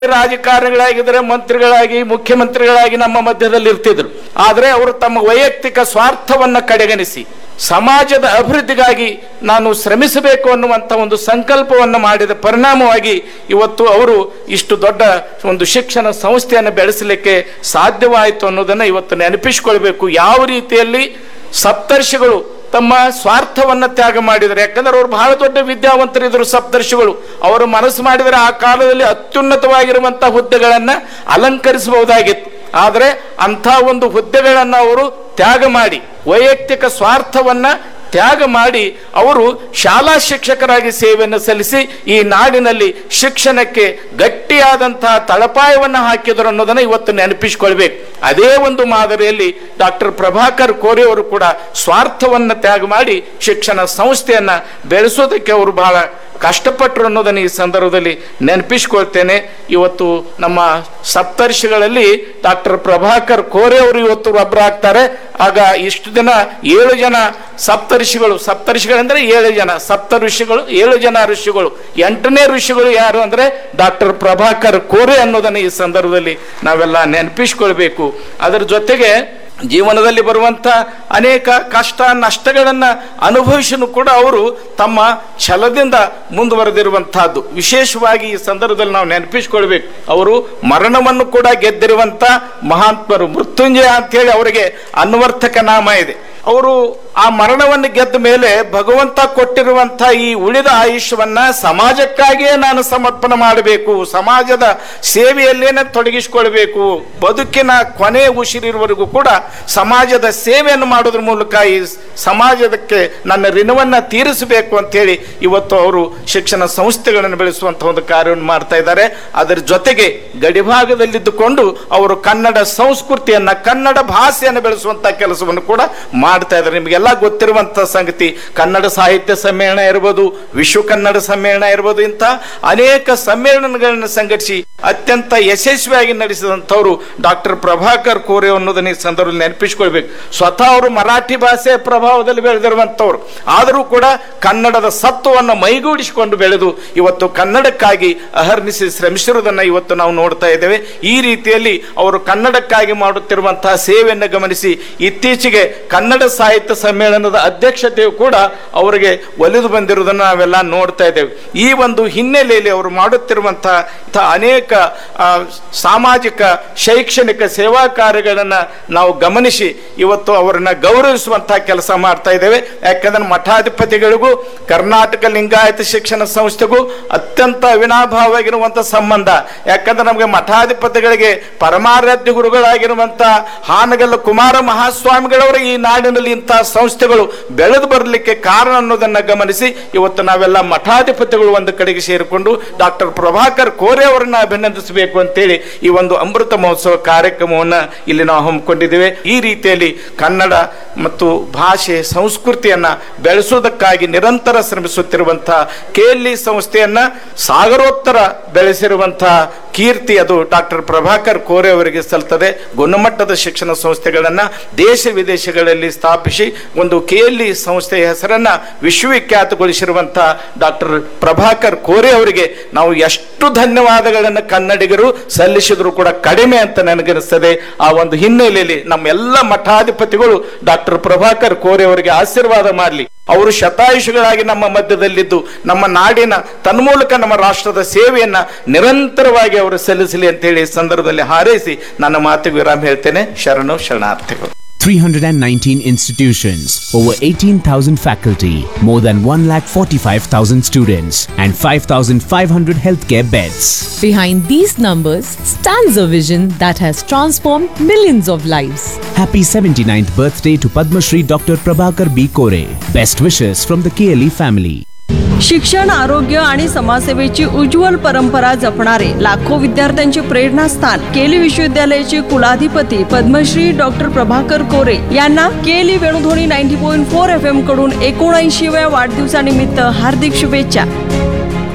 ರಾಜಕಾರಣಿಗಳಾಗಿದ್ದರೆ ಮಂತ್ರಿಗಳಾಗಿ ಮುಖ್ಯಮಂತ್ರಿಗಳಾಗಿ ನಮ್ಮ ಮಧ್ಯದಲ್ಲಿ ಇರ್ತಿದ್ರು ಆದರೆ ಅವರು ತಮ್ಮ ವೈಯಕ್ತಿಕ ಸ್ವಾರ್ಥವನ್ನ ಕಡೆಗಣಿಸಿ ಸಮಾಜದ ಅಭಿವೃದ್ಧಿಗಾಗಿ ನಾನು ಶ್ರಮಿಸಬೇಕು ಅನ್ನುವಂಥ ಒಂದು ಸಂಕಲ್ಪವನ್ನು ಮಾಡಿದ ಪರಿಣಾಮವಾಗಿ ಇವತ್ತು ಅವರು ಇಷ್ಟು ದೊಡ್ಡ ಒಂದು ಶಿಕ್ಷಣ ಸಂಸ್ಥೆಯನ್ನು ಬೆಳೆಸಲಿಕ್ಕೆ ಸಾಧ್ಯವಾಯಿತು ಅನ್ನೋದನ್ನು ಇವತ್ತು ನೆನಪಿಸಿಕೊಳ್ಬೇಕು ಯಾವ ರೀತಿಯಲ್ಲಿ ಸಪ್ತರ್ಷಿಗಳು ತಮ್ಮ ಸ್ವಾರ್ಥವನ್ನ ತ್ಯಾಗ ಮಾಡಿದ್ದಾರೆ ಯಾಕಂದ್ರೆ ಅವರು ಬಹಳ ದೊಡ್ಡ ವಿದ್ಯಾವಂತರಿದ್ರು ಸಪ್ತರ್ಷಿಗಳು ಅವರು ಮನಸ್ಸು ಮಾಡಿದರೆ ಆ ಕಾಲದಲ್ಲಿ ಅತ್ಯುನ್ನತವಾಗಿರುವಂತಹ ಹುದ್ದೆಗಳನ್ನ ಅಲಂಕರಿಸಬಹುದಾಗಿತ್ತು ಆದರೆ ಅಂಥ ಒಂದು ಹುದ್ದೆಗಳನ್ನು ಅವರು ತ್ಯಾಗ ಮಾಡಿ ವೈಯಕ್ತಿಕ ಸ್ವಾರ್ಥವನ್ನ ತ್ಯಾಗ ಮಾಡಿ ಅವರು ಶಾಲಾ ಶಿಕ್ಷಕರಾಗಿ ಸೇವೆಯನ್ನು ಸಲ್ಲಿಸಿ ಈ ನಾಡಿನಲ್ಲಿ ಶಿಕ್ಷಣಕ್ಕೆ ಗಟ್ಟಿಯಾದಂತಹ ತಳಪಾಯವನ್ನು ಹಾಕಿದರು ಅನ್ನೋದನ್ನ ಇವತ್ತು ನೆನಪಿಸಿಕೊಳ್ಬೇಕು ಅದೇ ಒಂದು ಮಾದರಿಯಲ್ಲಿ ಡಾಕ್ಟರ್ ಪ್ರಭಾಕರ್ ಕೋರೆ ಅವರು ಕೂಡ ಸ್ವಾರ್ಥವನ್ನು ತ್ಯಾಗ ಮಾಡಿ ಶಿಕ್ಷಣ ಸಂಸ್ಥೆಯನ್ನ ಬೆಳೆಸೋದಕ್ಕೆ ಅವರು ಬಹಳ ಕಷ್ಟಪಟ್ಟರು ಅನ್ನೋದನ್ನು ಈ ಸಂದರ್ಭದಲ್ಲಿ ನೆನಪಿಸ್ಕೊಳ್ತೇನೆ ಇವತ್ತು ನಮ್ಮ ಸಪ್ತರ್ಷಿಗಳಲ್ಲಿ ಡಾಕ್ಟರ್ ಪ್ರಭಾಕರ್ ಕೋರೆ ಅವರು ಇವತ್ತು ಒಬ್ಬರಾಗ್ತಾರೆ ಆಗ ಇಷ್ಟು ದಿನ ಏಳು ಜನ ಸಪ್ತರ್ಷಿಗಳು ಸಪ್ತರ್ಷಿಗಳಂದ್ರೆ ಏಳು ಜನ ಸಪ್ತ ಋಷಿಗಳು ಏಳು ಜನ ಋಷಿಗಳು ಎಂಟನೇ ಋಷಿಗಳು ಯಾರು ಅಂದ್ರೆ ಡಾಕ್ಟರ್ ಪ್ರಭಾಕರ್ ಕೋರೆ ಅನ್ನೋದನ್ನು ಈ ಸಂದರ್ಭದಲ್ಲಿ ನಾವೆಲ್ಲ ನೆನಪಿಸ್ಕೊಳ್ಬೇಕು ಅದರ ಜೊತೆಗೆ ಜೀವನದಲ್ಲಿ ಬರುವಂತ ಅನೇಕ ಕಷ್ಟ ನಷ್ಟಗಳನ್ನ ಅನುಭವಿಸನು ಕೂಡ ಅವರು ತಮ್ಮ ಛಲದಿಂದ ಮುಂದುವರೆದಿರುವಂತಹದ್ದು ವಿಶೇಷವಾಗಿ ಈ ಸಂದರ್ಭದಲ್ಲಿ ನಾವು ನೆನಪಿಸ್ಕೊಳ್ಬೇಕು ಅವರು ಮರಣವನ್ನು ಕೂಡ ಗೆದ್ದಿರುವಂತ ಮಹಾತ್ಮರು ಮೃತ್ಯುಂಜಯ ಅಂತೇಳಿ ಅವರಿಗೆ ಅನ್ವರ್ಥಕ ನಾಮ ಇದೆ ಅವರು ಆ ಮರಣವನ್ನು ಗೆದ್ದ ಮೇಲೆ ಭಗವಂತ ಕೊಟ್ಟಿರುವಂತ ಈ ಉಳಿದ ಆಯುಷ್ಯವನ್ನ ಸಮಾಜಕ್ಕಾಗಿಯೇ ನಾನು ಸಮರ್ಪಣೆ ಮಾಡಬೇಕು ಸಮಾಜದ ಸೇವೆಯಲ್ಲೇನೆ ತೊಡಗಿಸಿಕೊಳ್ಬೇಕು ಬದುಕಿನ ಕೊನೆ ಉಸಿರಿರುವವರೆಗೂ ಕೂಡ ಸಮಾಜದ ಸೇವೆಯನ್ನು ಮಾಡೋದ್ರ ಮೂಲಕ ಈ ಸಮಾಜದಕ್ಕೆ ನನ್ನ ಋಣವನ್ನ ತೀರಿಸಬೇಕು ಅಂತೇಳಿ ಇವತ್ತು ಅವರು ಶಿಕ್ಷಣ ಸಂಸ್ಥೆಗಳನ್ನು ಬೆಳೆಸುವಂತಹ ಒಂದು ಕಾರ್ಯವನ್ನು ಮಾಡ್ತಾ ಇದ್ದಾರೆ ಅದರ ಜೊತೆಗೆ ಗಡಿಭಾಗದಲ್ಲಿದ್ದುಕೊಂಡು ಅವರು ಕನ್ನಡ ಸಂಸ್ಕೃತಿಯನ್ನ ಕನ್ನಡ ಭಾಷೆಯನ್ನು ಬೆಳೆಸುವಂತಹ ಕೆಲಸವನ್ನು ಕೂಡ ಮಾಡ್ತಾ ಇದ್ದಾರೆ ನಿಮಗೆಲ್ಲ ಗೊತ್ತಿರುವಂತ ಸಂಗತಿ ಕನ್ನಡ ಸಾಹಿತ್ಯ ಸಮ್ಮೇಳನ ಇರ್ಬೋದು ವಿಶ್ವ ಕನ್ನಡ ಸಮ್ಮೇಳನ ಇರ್ಬೋದು ಇಂಥ ಅನೇಕ ಸಮ್ಮೇಳನಗಳನ್ನು ಸಂಘಟಿಸಿ ಅತ್ಯಂತ ಯಶಸ್ವಿಯಾಗಿ ನಡೆಸಿದಂಥವ್ರು ಡಾಕ್ಟರ್ ಪ್ರಭಾಕರ್ ಕೋರೆ ಅನ್ನೋದನ್ನ ಈ ಸಂದರ್ಭದಲ್ಲಿ ನೆನಪಿಸ್ಕೊಳ್ಬೇಕು ಸ್ವತಃ ಅವರು ಮರಾಠಿ ಭಾಷೆ ಪ್ರಭಾವದಲ್ಲಿ ಬೆಳೆದಿರುವಂಥವ್ರು ಆದರೂ ಕೂಡ ಕನ್ನಡದ ಸತ್ವವನ್ನು ಮೈಗೂಡಿಸಿಕೊಂಡು ಬೆಳೆದು ಇವತ್ತು ಕನ್ನಡಕ್ಕಾಗಿ ಅಹರ್ನಿಸಿ ಶ್ರಮಿಸಿರುವುದನ್ನು ಇವತ್ತು ನಾವು ನೋಡ್ತಾ ಇದ್ದೇವೆ ಈ ರೀತಿಯಲ್ಲಿ ಅವರು ಕನ್ನಡಕ್ಕಾಗಿ ಮಾಡುತ್ತಿರುವಂತಹ ಸೇವೆಯನ್ನು ಗಮನಿಸಿ ಇತ್ತೀಚೆಗೆ ಕನ್ನಡ ಸಾಹಿತ್ಯ ಸಮ್ಮೇಳನದ ಅಧ್ಯಕ್ಷತೆಯು ಕೂಡ ಅವರಿಗೆ ಒಲಿದು ಬಂದಿರುವುದನ್ನು ನಾವೆಲ್ಲ ನೋಡ್ತಾ ಇದ್ದೇವೆ ಈ ಒಂದು ಹಿನ್ನೆಲೆಯಲ್ಲಿ ಅವರು ಮಾಡುತ್ತಿರುವಂತಹ ಇಂಥ ಅನೇಕ ಆ, ಸಾಮಾಜಿಕ ಶೈಕ್ಷಣಿಕ ಸೇವಾ ಕಾರ್ಯಗಳನ್ನು ನಾವು ಗಮನಿಸಿ ಇವತ್ತು ಅವರನ್ನ ಗೌರವಿಸುವಂತಹ ಕೆಲಸ ಮಾಡ್ತಾ ಇದ್ದೇವೆ ಯಾಕಂದ್ರೆ ಮಠಾಧಿಪತಿಗಳಿಗೂ ಕರ್ನಾಟಕ ಲಿಂಗಾಯತ ಶಿಕ್ಷಣ ಸಂಸ್ಥೆಗೂ ಅತ್ಯಂತ ಅವಿನಾಭಾವವಾಗಿರುವಂತ ಸಂಬಂಧ ಯಾಕಂದ್ರೆ ನಮಗೆ ಮಠಾಧಿಪತಿಗಳಿಗೆ ಪರಮಾರಾಧ್ಯ ಗುರುಗಳಾಗಿರುವಂತ ಹಾನಗಲ್ಲ ಕುಮಾರ ಮಹಾಸ್ವಾಮಿಗಳವರ ಈ ನಾಡಿನಲ್ಲಿ ಇಂತಹ ಸಂಸ್ಥೆಗಳು ಬೆಳೆದು ಬರಲಿಕ್ಕೆ ಕಾರಣ ಅನ್ನೋದನ್ನ ಗಮನಿಸಿ ಇವತ್ತು ನಾವೆಲ್ಲ ಮಠಾಧಿಪತಿಗಳು ಒಂದು ಕಡೆಗೆ ಸೇರಿಕೊಂಡು ಡಾಕ್ಟರ್ ಪ್ರಭಾಕರ್ ಕೋರೆ ಅವರನ್ನ ಅಭಿನಂದಿಸಬೇಕು ಅಂತೇಳಿ ಈ ಒಂದು ಅಮೃತ ಮಹೋತ್ಸವ ಕಾರ್ಯಕ್ರಮವನ್ನ ಇಲ್ಲಿ ನಾವು ಹಮ್ಮಿಕೊಂಡಿದ್ದೇವೆ ಈ ರೀತಿಯಲ್ಲಿ ಕನ್ನಡ ಮತ್ತು ಭಾಷೆ ಸಂಸ್ಕೃತಿಯನ್ನ ಬೆಳೆಸುವುದಕ್ಕಾಗಿ ನಿರಂತರ ಶ್ರಮಿಸುತ್ತಿರುವಂತಹ ಕೆಎಲ್ಇ ಸಂಸ್ಥೆಯನ್ನ ಸಾಗರೋತ್ತರ ಬೆಳೆಸಿರುವಂತಹ ಕೀರ್ತಿ ಅದು ಡಾಕ್ಟರ್ ಪ್ರಭಾಕರ್ ಕೋರೆ ಅವರಿಗೆ ಸಲ್ತದೆ ಗುಣಮಟ್ಟದ ಶಿಕ್ಷಣ ಸಂಸ್ಥೆಗಳನ್ನ ದೇಶ ವಿದೇಶಗಳಲ್ಲಿ ಸ್ಥಾಪಿಸಿ ಒಂದು ಕೆಎಲ್ಇ ಸಂಸ್ಥೆಯ ಹೆಸರನ್ನ ವಿಶ್ವವಿಖ್ಯಾತಗೊಳಿಸಿರುವಂತಹ ಡಾಕ್ಟರ್ ಪ್ರಭಾಕರ್ ಕೋರೆ ಅವರಿಗೆ ನಾವು ಎಷ್ಟು ಧನ್ಯವಾದಗಳನ್ನು ಕನ್ನಡಿಗರು ಸಲ್ಲಿಸಿದ್ರು ಕೂಡ ಕಡಿಮೆ ಅಂತ ನನಗನಿಸ್ತದೆ ಆ ಒಂದು ಹಿನ್ನೆಲೆಯಲ್ಲಿ ನಮ್ಮ ಎಲ್ಲ ಮಠಾಧಿಪತಿಗಳು ಡಾಕ್ಟರ್ ಪ್ರಭಾಕರ್ ಕೋರೆ ಅವರಿಗೆ ಆಶೀರ್ವಾದ ಮಾಡಲಿ ಅವರು ಶತಾಯುಷಿಗಳಾಗಿ ನಮ್ಮ ಮಧ್ಯದಲ್ಲಿದ್ದು ನಮ್ಮ ನಾಡಿನ ತನ್ಮೂಲಕ ನಮ್ಮ ರಾಷ್ಟ್ರದ ಸೇವೆಯನ್ನ ನಿರಂತರವಾಗಿ ಅವರು ಸಲ್ಲಿಸಲಿ ಅಂತೇಳಿ ಈ ಸಂದರ್ಭದಲ್ಲಿ ಹಾರೈಸಿ ನನ್ನ ಮಾತಿಗೆ ವಿರಾಮ ಹೇಳ್ತೇನೆ ಶರಣು ಶರಣಾರ್ಥಿಗಳು 319 institutions, over 18,000 faculty, more than 1,45,000 students, and 5,500 healthcare beds. Behind these numbers stands a vision that has transformed millions of lives. Happy 79th birthday to Padma Shri Dr. Prabhakar B. Kore. Best wishes from the KLE family. शिक्षण आरोग्य आणि समाजसेवेची उज्ज्वल परंपरा जपणारे लाखो विद्यार्थ्यांचे प्रेरणास्थान केली विश्वविद्यालयाचे कुलाधिपती पद्मश्री डॉक्टर प्रभाकर कोरे यांना केली Venudhwani ninety point four F M कडून एकोणऐंशीव्या वाढदिवसानिमित्त हार्दिक शुभेच्छा